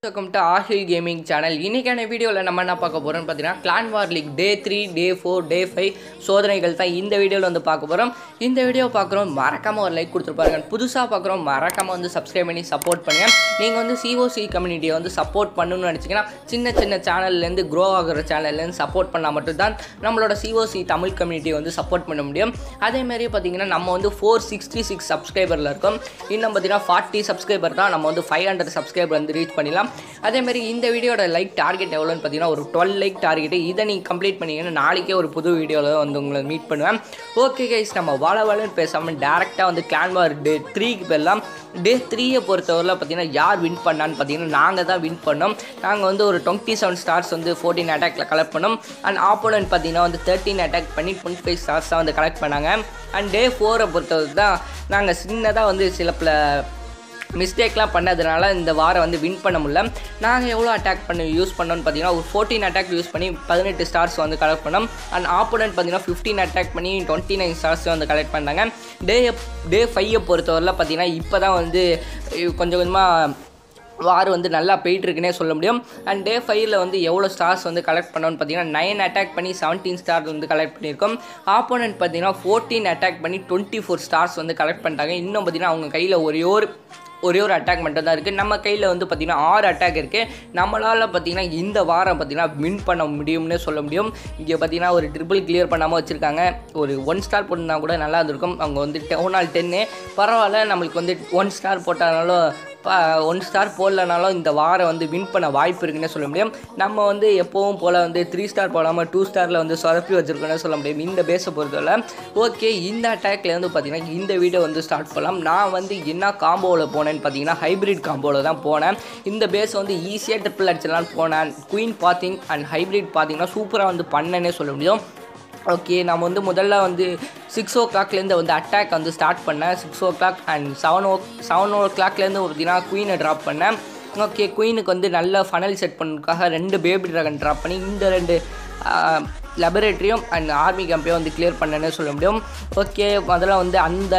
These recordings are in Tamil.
welcome to Aahil gaming channel இன்றைக்கான வீடியோவில் நம்ம என்ன பார்க்க போகிறோம்னு பார்த்தீங்கன்னா clan war league day three day four day five சோதனைகள் தான் இந்த வீடியோவில் வந்து பார்க்க போகிறோம் இந்த வீடியோ பார்க்குறோம் மறக்காமல் ஒரு லைக் கொடுத்துருப்பாருங்க புதுசாக பார்க்குறோம் மறக்காமல் வந்து சப்ஸ்கிரைப் பண்ணி சப்போர்ட் பண்ணுங்கள் நீங்கள் வந்து சிஓசி கம்யூனிட்டியை வந்து சப்போர்ட் பண்ணணும்னு நினச்சிங்கன்னா சின்ன சின்ன சேனல்லேருந்து க்ரோ ஆகிற சேனல்லேருந்து சப்போர்ட் பண்ணால் மட்டும்தான் நம்மளோட சிஓசி தமிழ் கம்யூனிட்டியை வந்து சப்போர்ட் பண்ண முடியும் அதேமாதிரி பார்த்தீங்கன்னா நம்ம வந்து ஃபோர் சிக்ஸ்டி சிக்ஸ் சப்ஸ்கிரைபரில் இருக்கோம் இன்னும் பார்த்தீங்கன்னா ஃபார்ட்டி சப்ஸ்கிரைபர் தான் நம்ம வந்து ஃபைவ் ஹண்ட்ரட் சப்ஸ்கிரைபர் வந்து ரீச் பண்ணிடலாம் அதேமாதிரி இந்த வீடியோட லைக் டார்கெட் எவ்வளோன்னு பார்த்தீங்கன்னா ஒரு டுவெல் லைக் டார்கெட் இதை நீங்கள் கம்ப்ளீட் பண்ணீங்கன்னா நாளைக்கே ஒரு புது வீடியோவில் வந்து உங்களை மீட் பண்ணுவேன் ஓகே கைஸ் நம்ம வாழ வாழன்னு பேசாமல் டேரெக்டாக வந்து கிளான்வார் டே த்ரீக்கு போயிடலாம் டே த்ரீயை பொறுத்தவரையில் பார்த்தீங்கன்னா யார் வின் பண்ணான்னு பார்த்தீங்கன்னா நாங்கள் தான் வின் பண்ணோம் நாங்கள் வந்து ஒரு டுவெண்ட்டி செவன் ஸ்டார்ஸ் வந்து ஃபோர்டீன் அட்டாக்ல கலெக்ட் பண்ணோம் அண்ட் ஆப்போனன்ட் பார்த்தீங்கன்னா வந்து தேர்ட்டின் அட்டாக் பண்ணி டுவெண்ட்டி ஃபைவ் ஸ்டார்ஸ் தான் வந்து கலெக்ட் பண்ணாங்க அண்ட் டே ஃபோரை பொறுத்தவரை தான் நாங்கள் சின்னதாக வந்து சில பல மிஸ்டேக்லாம் பண்ணதுனால இந்த வாரம் வந்து வின் பண்ண முடியல நாங்கள் எவ்வளோ அட்டாக் பண்ணி யூஸ் பண்ணோம்னு பார்த்தீங்கன்னா ஒரு ஃபோர்டீன் அட்டாக் யூஸ் பண்ணி பதினெட்டு ஸ்டார்ஸ் வந்து கலெக்ட் பண்ணோம் அண்ட் ஆப்போனன்ட் பார்த்தீங்கன்னா ஃபிஃப்டீன் அட்டாக் பண்ணி டுவெண்ட்டி நைன் ஸ்டார்ஸ் வந்து கலெக்ட் பண்ணாங்க டே டே ஃபைவை பொறுத்தவரையில் பார்த்தீங்கன்னா இப்போ தான் வந்து கொஞ்சம் கொஞ்சமாக வார் வந்து நல்லா போயிட்டுருக்குன்னே சொல்ல முடியும் அண்ட் டே ஃபைவ்ல வந்து எவ்வளோ ஸ்டார்ஸ் வந்து கலெக்ட் பண்ணோன்னு பார்த்தீங்கன்னா நைன் அட்டாக் பண்ணி செவன்டீன் ஸ்டார் வந்து கலெக்ட் பண்ணியிருக்கோம் ஆப்போனன்ட் பார்த்தீங்கன்னா ஃபோர்டீன் அட்டாக் பண்ணி டுவெண்ட்டி ஃபோர் ஸ்டார்ஸ் வந்து கலெக்ட் பண்ணிட்டாங்க இன்னும் பார்த்தீங்கன்னா அவங்க கையில் ஒரே ஒரு ஒரே ஒரு அட்டாக் மட்டும் தான் இருக்குது நம்ம கையில் வந்து பார்த்திங்கன்னா ஆறு அட்டாக் இருக்குது நம்மளால் பார்த்திங்கன்னா இந்த வாரம் பார்த்திங்கன்னா வின் பண்ண முடியும்னு சொல்ல முடியும் இங்கே பார்த்திங்கன்னா ஒரு ட்ரிபிள் கிளியர் பண்ணாமல் வச்சுருக்காங்க ஒரு ஒன் ஸ்டார் போட்டிருந்தா கூட நல்லா இருந்திருக்கும் அவங்க வந்து டவுன் ஆல் டென்னு பரவாயில்ல நம்மளுக்கு வந்து ஒன் ஸ்டார் போட்டாலும் ஒன் ஸ்டார் போடலனாலும் இந்த வாரம் வந்து வின் பண்ண வாய்ப்பு இருக்குன்னு சொல்ல முடியும் நம்ம வந்து எப்போவும் போல் வந்து த்ரீ ஸ்டார் போடாமல் டூ ஸ்டாரில் வந்து சொதப்பி வச்சுருக்கோன்னு சொல்ல முடியும் இந்த பேஸை பொறுத்தவரை ஓகே இந்த அட்டாக்ல வந்து பார்த்திங்கன்னா இந்த வீடியோ வந்து ஸ்டார்ட் பண்ணலாம் நான் வந்து என்ன காம்போவில் போனேன்னு பார்த்தீங்கன்னா ஹைப்ரிட் காம்போவில் தான் போனேன் இந்த பேஸ் வந்து ஈஸியாக ட்ரிப்பிள் அடிச்சிடலான்னு போனேன் குயின் பாத்திங் அண்ட் ஹைப்ரிட் பார்த்தீங்கன்னா சூப்பராக வந்து பண்ணேன்னே சொல்ல முடியும் ஓகே நம்ம வந்து முதல்ல வந்து சிக்ஸ் ஓ கிளாக்லேருந்து வந்து அட்டாக் வந்து ஸ்டார்ட் பண்ணேன் six o'clock and seven o seven ஓ கிளாக்லேருந்து ஒரு தினம் குயினை ட்ராப் பண்ணேன் ஓகே குயினுக்கு வந்து நல்ல ஃபனல் செட் பண்ணுறதுக்காக ரெண்டு பேபி ட்ராகன் ட்ராப் பண்ணி இந்த ரெண்டு லெபரேட்டரியும் அண்ட் ஆர்மி கேம்பையும் வந்து கிளியர் பண்ணேன்னு சொல்ல முடியும் ஓகே முதல்ல வந்து அந்த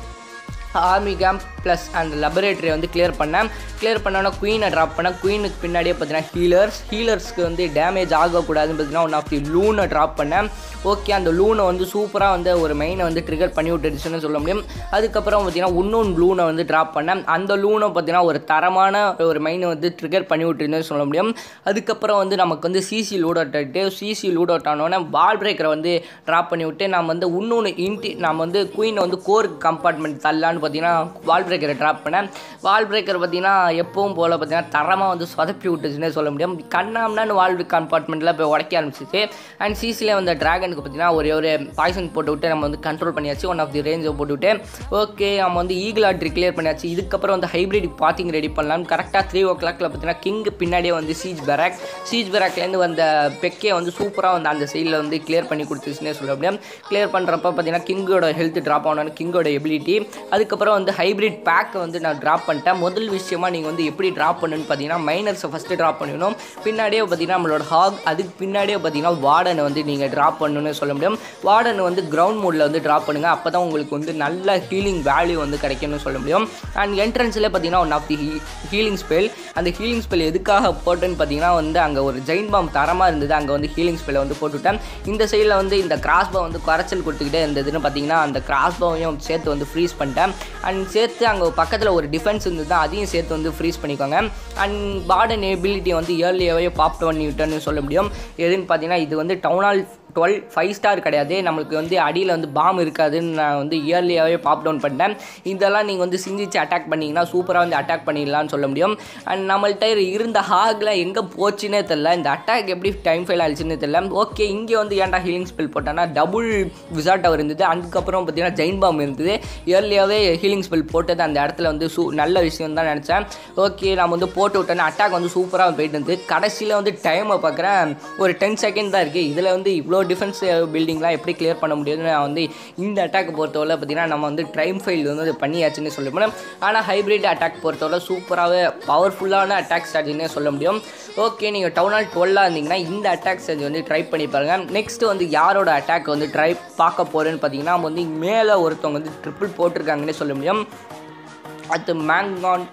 ஆர்மி கேம்ப் ப்ளஸ் அந்த லெபரேட்டரி வந்து கிளியர் பண்ணேன் கிளியர் பண்ணோன்னா குயினை ட்ராப் பண்ணேன் குயினுக்கு பின்னாடியே பார்த்தீங்கன்னா ஹீலர்ஸ் ஹீலர்ஸ்க்கு வந்து டேமேஜ் ஆகக்கூடாதுன்னு பார்த்தீங்கன்னா ஒன் ஆஃப் தி லூனை ட்ராப் பண்ணேன் ஓகே அந்த லூனை வந்து சூப்பராக வந்து ஒரு மெயினை வந்து ட்ரிகர் பண்ணி விட்டுடுச்சுன்னு சொல்ல முடியும் அதுக்கப்புறம் பார்த்தீங்கன்னா இன்னொன்று லூனை வந்து ட்ராப் பண்ணேன் அந்த லூனை பார்த்தீங்கன்னா ஒரு தரமான ஒரு மெயினை வந்து ட்ரிகர் பண்ணி விட்டுருந்துன்னு சொல்ல முடியும் அதுக்கப்புறம் வந்து நமக்கு வந்து சிசி லூட் அவுட் ஆகிட்டு சிசி லூட் அவுட் ஆனோடனே வால் பிரேக்கரை வந்து ட்ராப் பண்ணி விட்டு நம்ம வந்து இன்னொன்று இன்டி நம்ம வந்து குயினை வந்து கோர் கம்பார்ட்மெண்ட் தள்ளலான்னு பார்த்தீங்கன்னா வால் பிரேக்கரை ட்ராப் பண்ணேன் வால் பிரேக்கர் பார்த்தீங்கன்னா எப்பவும் போல் பார்த்தீங்கன்னா தரமாக வந்து சொதப்பி விட்டுச்சுன்னே சொல்ல முடியும் கண்ணாம்னான்னு வால் கம்பார்ட்மெண்ட்டில் போய் உடைக்க ஆரம்பிச்சிச்சு அண்ட் சிசியில் வந்த ட்ராகனுக்கு பார்த்தீங்கன்னா ஒரே ஒரு பாய்சன் போட்டு விட்டு நம்ம வந்து கண்ட்ரோல் பண்ணியாச்சு ஒன் ஆஃப் தி ரேஞ்சை போட்டு விட்டு ஓகே நம்ம வந்து ஈகிள் ஆட்ரி கிளியர் பண்ணியாச்சு இதுக்கப்புறம் வந்து ஹைப்ரிட் பாத்திங் ரெடி பண்ணலாம் கரெக்டாக த்ரீ ஓ கிளாக்ல பார்த்தீங்கன்னா கிங் பின்னாடியே வந்து சீஜ் பேராக் சீஜ் பேராக்லேருந்து வந்த பெக்கே வந்து சூப்பராக வந்து அந்த சைடில் வந்து கிளியர் பண்ணி கொடுத்துச்சுன்னே சொல்ல முடியும் கிளியர் பண்ணுறப்ப பார்த்தீங்கன்னா கிங்கோட ஹெல்த் ட்ராப் ஆகணும் கிங்கோட எபிலிட்டி அதுக்கப்புறம் வந்து ஹைப்ரிட் பேக்கை வந்து நான் ட்ராப் பண்ணிட்டேன் முதல் விஷயமா நீங்கள் வந்து எப்படி ட்ராப் பண்ணுன்னு பார்த்தீங்கன்னா மைனர்ஸை ஃபஸ்ட்டு ட்ராப் பண்ணிடணும் பின்னாடியே பார்த்தீங்கன்னா நம்மளோட ஹாக் அதுக்கு பின்னாடியே பார்த்தீங்கன்னா வார்டனை வந்து நீங்கள் ட்ராப் பண்ணணும்னு சொல்ல முடியும் வார்டன் வந்து கிரவுண்ட் மோடில் வந்து ட்ராப் பண்ணுங்கள் அப்போ தான் உங்களுக்கு வந்து நல்ல ஹீலிங் வேல்யூ வந்து கிடைக்கும்னு சொல்ல முடியும் அண்ட் என்ட்ரன்ஸில் பார்த்தீங்கன்னா one of the healing spell அந்த ஹீலிங் ஸ்பெல் எதுக்காக போட்டேன்னு பார்த்தீங்கன்னா வந்து அங்கே ஒரு ஜெயின் பாம் தரமாக இருந்தது அங்கே வந்து ஹீலிங் ஸ்பெல்லை வந்து போட்டுவிட்டேன் இந்த சைடில் வந்து இந்த கிராஸ் போ வந்து குறைச்சல் கொடுத்துக்கிட்டே இருந்ததுன்னு பார்த்தீங்கன்னா அந்த கிராஸ் போவையும் சேர்த்து வந்து ஃப்ரீஸ் பண்ணிட்டேன் அண்ட் சேர்த்து அங்கே பக்கத்தில் ஒரு டிஃபென்ஸ் இருந்தது அதையும் சேர்த்து வந்து ஃப்ரீஸ் பண்ணிக்கோங்க அண்ட் பார்டன் எபிலிட்டி வந்து இயர்லியாகவே பாப் பண்ணி விட்டேன்னு சொல்ல முடியும் எதுன்னு பார்த்தீங்கன்னா இது வந்து டவுனால் டுவெல் ஃபைவ் ஸ்டார் கிடையாது நம்மளுக்கு வந்து அடியில் வந்து பாம் இருக்காதுன்னு நான் வந்து இயர்லியாகவே பாப் டவுன் பண்ணிட்டேன் இதெல்லாம் நீங்கள் வந்து சிந்திச்சு அட்டாக் பண்ணிங்கன்னா சூப்பராக வந்து அட்டாக் பண்ணிடலாம்னு சொல்ல முடியும் அண்ட் நம்மள்ட்ட இருந்த ஹாகில் எங்கே போச்சுன்னே தெரில இந்த அட்டாக் எப்படி டைம் ஃபெயில் ஆயிடுச்சுன்னு தெரில ஓகே இங்கே வந்து ஏன்டா ஹீலிங் ஸ்பெல் போட்டேன்னா டபுள் விசாட் டவர் இருந்தது அதுக்கப்புறம் பார்த்தீங்கன்னா ஜெயின் பாம் இருந்தது இயர்லியாகவே ஹீலிங் ஸ்பெல் போட்டது அந்த இடத்துல வந்து சூ நல்ல விஷயம் தான் நினச்சேன் ஓகே நம்ம வந்து போட்டு விட்டேன்னா அட்டாக் வந்து சூப்பராக போயிட்டு இருந்தது கடைசியில் வந்து டைமை பார்க்குறேன் ஒரு டென் செகண்ட் தான் இருக்குது இதில் வந்து இவ்வளோ டிஃபென்ஸ் பில்டிங்லாம் எப்படி கிளியர் பண்ண முடியுதுன்னு நான் வந்து இந்த அட்டாக் பொறுத்தவரை பார்த்தீங்கன்னா நம்ம வந்து ட்ரைம் ஃபைல் வந்து பண்ணியாச்சுன்னு சொல்ல முடியும் ஆனால் ஹைப்ரிட் அட்டாக் பொறுத்தவரை சூப்பராகவே பவர்ஃபுல்லான அட்டாக் ஸ்ட்ராட்டஜினே சொல்ல முடியும் ஓகே நீங்கள் டவுன் ஹால் டுவெல்லாக இருந்தீங்கன்னா இந்த அட்டாக் ஸ்ட்ராட்டஜி வந்து ட்ரை பண்ணி பாருங்கள் நெக்ஸ்ட் வந்து யாரோட அட்டாக் வந்து ட்ரை பார்க்க போகிறேன்னு பார்த்தீங்கன்னா நம்ம வந்து மேலே ஒருத்தவங்க வந்து ட்ரிபிள் போட்டிருக்காங்கன்னே சொல்ல முடியும் அடுத்து மேங்கான்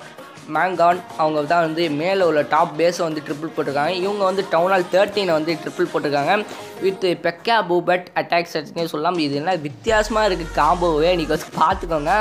மேங்கான் அவங்க தான் வந்து மேலே உள்ள டாப் பேஸை வந்து ட்ரிபிள் போட்டிருக்காங்க இவங்க வந்து டவுன் ஹால் தேர்ட்டீனை வந்து ட்ரிபிள் போட்டிருக்காங்க வித் பெக்கா பூபட் அட்டாக் சட்னே சொல்லலாம் இது என்ன வித்தியாசமாக இருக்குது காம்போவே நீங்கள் வந்து பார்த்துக்கோங்க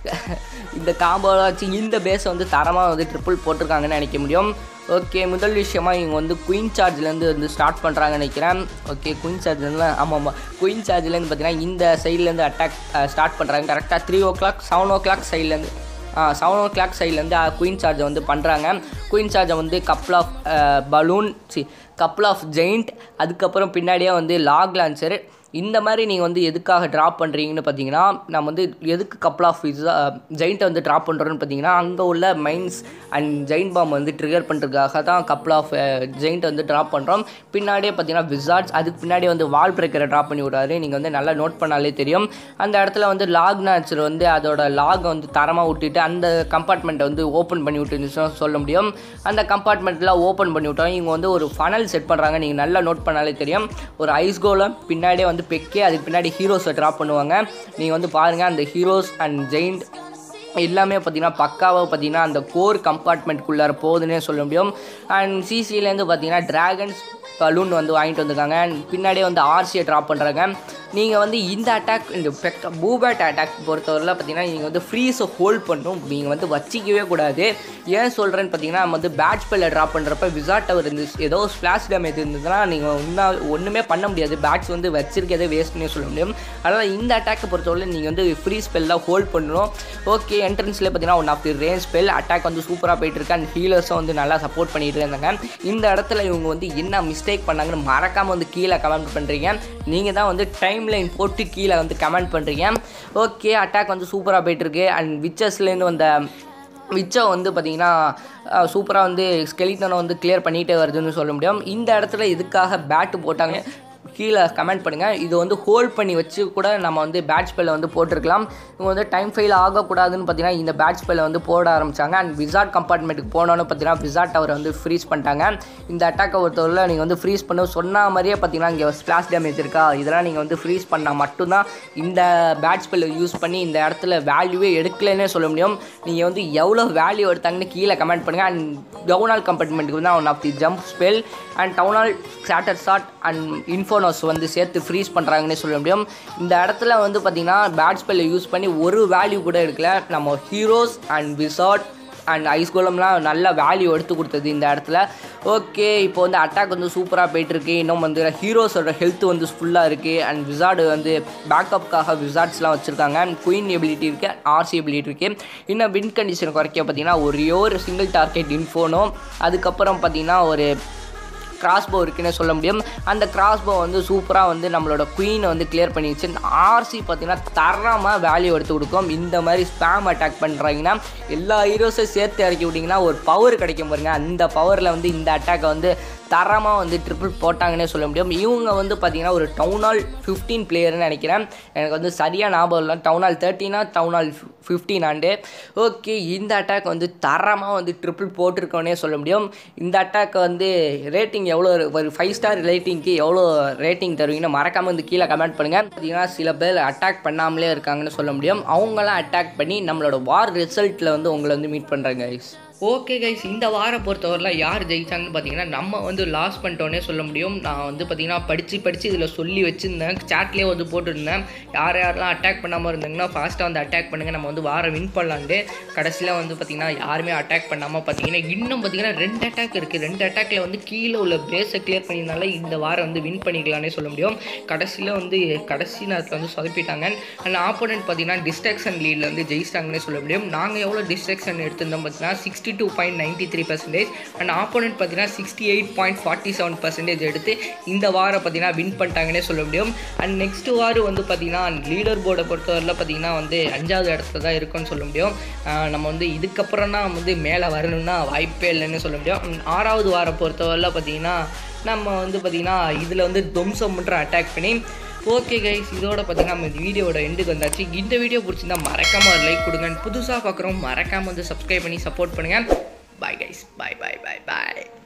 இந்த காம்போவை வச்சு இந்த பேஸை வந்து தரமாக வந்து ட்ரிபிள் போட்டிருக்காங்கன்னு நினைக்க முடியும் ஓகே முதல் விஷயமா இவங்க வந்து குயின் சார்ஜ்லேருந்து வந்து ஸ்டார்ட் பண்ணுறாங்கன்னு நினைக்கிறேன் ஓகே குயின் சார்ஜ்ல ஆமாம் ஆமாம் குயின் சார்ஜ்லேருந்து பார்த்தீங்கன்னா இந்த சைட்லேருந்து அட்டாக் ஸ்டார்ட் பண்ணுறாங்க கரெக்டாக three o'clock seven o'clock சைட்லேருந்து செவன் ஓ கிளாக் சைட்லேருந்து குயின் சார்ஜை வந்து பண்ணுறாங்க குயின் சார்ஜை வந்து கப்புள் ஆஃப் பலூன் சி கப்புள் ஆஃப் ஜெயிண்ட் அதுக்கப்புறம் பின்னாடியே வந்து லாக் லான்ச்சர் இந்த மாதிரி நீங்கள் வந்து எதுக்காக ட்ராப் பண்ணுறீங்கன்னு பார்த்தீங்கன்னா நம்ம வந்து எதுக்கு கப்புள் ஆஃப் இது ஜெயிண்ட்டை வந்து ட்ராப் பண்ணுறோன்னு பார்த்தீங்கன்னா அங்கே உள்ள மைன்ஸ் அண்ட் ஜெயின் பாம் வந்து ட்ரிகர் பண்ணுறதுக்காக தான் கப்புள் ஆஃப் ஜெயிண்ட்டை வந்து ட்ராப் பண்ணுறோம் பின்னாடியே பார்த்தீங்கன்னா விசார்ட்ஸ் அதுக்கு பின்னாடி வந்து வால் பிரேக்கரை ட்ராப் பண்ணி விடுறாரு நீங்கள் வந்து நல்லா நோட் பண்ணாலே தெரியும் அந்த இடத்துல வந்து லாக் நேச்சர் வந்து அதோட லாகை வந்து தரமாக விட்டுட்டு அந்த கம்பார்ட்மெண்ட்டை வந்து ஓப்பன் பண்ணி விட்டுருந்துச்சுன்னா சொல்ல முடியும் அந்த கம்பார்ட்மெண்ட்டில் ஓப்பன் பண்ணி விட்டோம் இவங்க வந்து ஒரு ஃபனல் செட் பண்ணுறாங்க நீங்கள் நல்லா நோட் பண்ணாலே தெரியும் ஒரு ஐஸ் கோலம் பின்னாடியே வந்து பெக்கே அதுக்கு பின்னாடி ஹீரோஸை ட்ராப் பண்ணுவாங்க நீங்கள் வந்து பாருங்கள் அந்த ஹீரோஸ் அண்ட் ஜெயிண்ட் எல்லாமே பார்த்தீங்கன்னா பக்காவாக பார்த்தீங்கன்னா அந்த கோர் கம்பார்ட்மெண்ட்குள்ளார போகுதுன்னே சொல்ல முடியும் அண்ட் சிசிலேருந்து பார்த்தீங்கன்னா ட்ராகன்ஸ் பலூன் வந்து வாங்கிட்டு வந்திருக்காங்க And பின்னாடியே வந்து ஆர்சியை ட்ராப் பண்ணுறாங்க நீங்கள் வந்து இந்த அட்டாக் இந்த பெக் பூபேட் அட்டாக் பொறுத்தவரையில் பார்த்தீங்கன்னா நீங்கள் வந்து ஃப்ரீஸை ஹோல்ட் பண்ணணும் நீங்கள் வந்து வச்சிக்கவே கூடாது ஏன் சொல்கிறேன்னு பார்த்தீங்கன்னா நம்ம வந்து பேட் ஸ்பெல்லை ட்ராப் பண்ணுறப்ப விசாட் டவர் இருந்து ஏதோ ஸ்பிளாஷ் டேமேஜ் இருந்ததுன்னா நீங்கள் இன்னும் ஒன்றுமே பண்ண முடியாது பேட்ஸ் வந்து வச்சிருக்கதே வேஸ்ட்னே சொல்ல முடியும் அதனால் இந்த அட்டாக்கை பொறுத்தவரை நீங்கள் வந்து ஃப்ரீ ஸ்பெல்லாம் ஹோல்ட் பண்ணணும் ஓகே என்ட்ரன்ஸ்லேயே பார்த்தீங்கன்னா one of the range spell attack வந்து சூப்பராக போயிட்டு இருக்கு அண்ட் ஹீலர்ஸும் வந்து நல்லா சப்போர்ட் பண்ணிட்டு இருந்தாங்க இந்த இடத்துல இவங்க வந்து என்ன மிஸ்டேக் பண்ணாங்கன்னு மறக்காமல் வந்து கீழே கமெண்ட் பண்ணுறீங்க நீங்கள் தான் வந்து டைம் லைன் போட்டு கீழே வந்து கமெண்ட் பண்ணுறீங்க ஓகே அட்டாக் வந்து சூப்பராக போயிட்டு இருக்கு அண்ட் விச்சஸ்லேருந்து வந்த விச்சை வந்து பார்த்தீங்கன்னா சூப்பராக வந்து ஸ்கெலிட்டனை வந்து கிளியர் பண்ணிகிட்டே வருதுன்னு சொல்ல முடியும் இந்த இடத்துல எதுக்காக பேட்டு போட்டாங்க கீழே கமெண்ட் பண்ணுங்கள் இது வந்து ஹோல்ட் பண்ணி வச்சு கூட நம்ம வந்து பேட்ச் ஸ்பெல்லை வந்து போட்டிருக்கலாம் இவங்க வந்து டைம் ஃபெயில் ஆகக்கூடாதுன்னு பார்த்தீங்கன்னா இந்த பேட்ச் ஸ்பெல்லை வந்து போட ஆரம்பிச்சாங்க அண்ட் விசார்ட் கம்பார்ட்மெண்ட்டுக்கு போனோன்னு பார்த்தீங்கன்னா விசார்ட் அவரை வந்து ஃப்ரீஸ் பண்ணிட்டாங்க இந்த அட்டாக்கை பொறுத்தவரை நீங்கள் வந்து ஃப்ரீஸ் பண்ண சொன்ன மாதிரியே பார்த்தீங்கன்னா இங்கே ஸ்பிளாஷ் டேமேஜ் இருக்கா இதெல்லாம் நீங்கள் வந்து ஃப்ரீஸ் பண்ணால் மட்டும்தான் இந்த பேட்ச் ஸ்பெல்லை யூஸ் பண்ணி இந்த இடத்துல வேல்யூவே எடுக்கலைன்னே சொல்ல முடியும் நீங்கள் வந்து எவ்வளோ வேல்யூ எடுத்தாங்கன்னு கீழே கமெண்ட் பண்ணுங்கள் அண்ட் டவுனால் கம்பார்ட்மெண்ட்டுக்கு தான் one of the jump spell and town hall scattershot and infernos வந்து சேர்த்து ஃப்ரீஸ் பண்ணுறாங்கன்னே சொல்ல முடியும் இந்த இடத்துல வந்து பார்த்தீங்கன்னா பேட் ஸ்பெல்லை யூஸ் பண்ணி ஒரு வேல்யூ கூட எடுக்கல நம்ம heroes and wizard and ice கோலம்லாம் நல்ல வேல்யூ எடுத்து கொடுத்தது இந்த இடத்துல ஓகே இப்போ வந்து அட்டாக் வந்து சூப்பராக போயிட்டுருக்கு இன்னும் வந்து ஹீரோஸோட ஹெல்த் வந்து ஃபுல்லாக இருக்குது அண்ட் விசார்டு வந்து பேக்கப்புக்காக விசார்ட்ஸ்லாம் வச்சுருக்காங்க அண்ட் குயின் எபிலிட்டி இருக்குது ஆர்சி எபிலிட்டி இருக்குது இன்னும் வின் கண்டிஷன் குறைக்க பார்த்தீங்கன்னா ஒரே ஒரு சிங்கிள் டார்கெட் இன்ஃபோனோ அதுக்கப்புறம் பார்த்தீங்கன்னா ஒரு கிராஸ்போ இருக்குன்னே சொல்ல முடியும் அந்த கிராஸ்போ வந்து சூப்பராக வந்து நம்மளோட குயினை வந்து கிளியர் பண்ணிடுச்சு ஆர்சி பார்த்தீங்கன்னா தரமாக வேல்யூ எடுத்து கொடுக்கும் இந்த மாதிரி ஸ்பேம் அட்டாக் பண்ணுறாங்கன்னா எல்லா ஹீரோஸையும் சேர்த்து இறக்கி விட்டிங்கன்னா ஒரு பவர் கிடைக்கும் பாருங்க அந்த பவரில் வந்து இந்த அட்டாக்கை வந்து தரமாக வந்து ட்ரிபிள் போட்டாங்கன்னே சொல்ல முடியும் இவங்க வந்து பார்த்தீங்கன்னா ஒரு டவுன் ஹால் ஃபிஃப்டீன் பிளேயர்னு நினைக்கிறேன் எனக்கு வந்து சரியாக ஞாபகம் இல்லை டவுன் ஹால் தேர்ட்டினா டவுன் ஹால் ஃபிஃப்டீன் ஆண்டு ஓகே இந்த அட்டாக் வந்து தரமாக வந்து ட்ரிபிள் போட்டிருக்கோன்னே சொல்ல முடியும் இந்த அட்டாக் வந்து ரேட்டிங் எவ்வளோ ஒரு ஃபைவ் ஸ்டார் ரேட்டிங்க்கு எவ்வளோ ரேட்டிங் தருவீங்கன்னு மறக்காமல் வந்து கீழே கமெண்ட் பண்ணுங்கள் பார்த்தீங்கன்னா சில பேர் அட்டாக் பண்ணாமலே இருக்காங்கன்னு சொல்ல முடியும் அவங்களாம் அட்டாக் பண்ணி நம்மளோட வார் ரிசல்ட்டில் வந்து உங்களை வந்து மீட் பண்ணுறாங்க guys ஓகே கைஸ் இந்த வாரம் பொறுத்தவரையில் யார் ஜெயிச்சாங்கன்னு பார்த்தீங்கன்னா நம்ம வந்து லாஸ் பண்ணிட்டோன்னே சொல்ல முடியும் நான் வந்து பார்த்தீங்கன்னா படித்து படித்து இதில் சொல்லி வச்சுருந்தேன் சாட்லேயே வந்து போட்டுருந்தேன் யார் யாரெல்லாம் அட்டாக் பண்ணாமல் இருந்தாங்கன்னா ஃபாஸ்ட்டாக வந்து அட்டாக் பண்ணுங்கள் நம்ம வந்து வாரம் வின் பண்ணலான்ட்டு கடைசியில் வந்து பார்த்தீங்கன்னா யாருமே அட்டாக் பண்ணாமல் பார்த்தீங்கன்னா இன்னும் பார்த்தீங்கன்னா ரெண்டு அட்டாக் இருக்குது ரெண்டு அட்டாக்ல வந்து கீழே உள்ள பேஸை கிளியர் பண்ணியிருந்தால இந்த வாரம் வந்து வின் பண்ணிக்கலாம்னே சொல்ல முடியும் கடைசியில் வந்து கடைசி நேரத்தில் வந்து சொதப்பிட்டாங்க அண்ட் ஆப்போனன்ட் பார்த்தீங்கன்னா டிஸ்ட்ரக்ஷன் லீடில் வந்து ஜெயிச்சிட்டாங்கன்னே சொல்ல முடியும் நாங்கள் எவ்வளோ டிஸ்ட்ரக்ஷன் எடுத்திருந்தோம் பார்த்தீங்கன்னா sixty two point ninety three percentage and opponent பார்த்தீங்கன்னா sixty eight point forty seven percentage எடுத்து இந்த வாரம் பார்த்தீங்கன்னா வின் பண்ணிட்டாங்கன்னே சொல்ல முடியும் அண்ட் நெக்ஸ்ட் வாரம் வந்து பார்த்தீங்கன்னா லீடர் போர்டை பொறுத்தவரையில் பார்த்தீங்கன்னா வந்து அஞ்சாவது இடத்துல தான் இருக்கும்னு சொல்ல முடியும் ஆஹ் நம்ம வந்து இதுக்கப்புறம் தான் வந்து மேலே வரணும்னா வாய்ப்பே இல்லைன்னு சொல்ல முடியும் And ஆறாவது வாரம் பொறுத்தவரையில் பார்த்தீங்கன்னா நம்ம வந்து பார்த்திங்கன்னா இதில் வந்து துவம்சம் பண்ணுற அட்டாக் பண்ணி ஓகே கைஸ் இதோட பார்த்தீங்கன்னா நம்ம இந்த வீடியோட எண்டுக்கு வந்தாச்சு இந்த வீடியோ பிடிச்சிருந்தா மறக்காமல் ஒரு லைக் கொடுங்க புதுசாக பார்க்குறோம் மறக்காமல் வந்து சப்ஸ்கிரைப் பண்ணி சப்போர்ட் பண்ணுங்கள் பாய் கைஸ் பாய் பாய் பாய் பாய்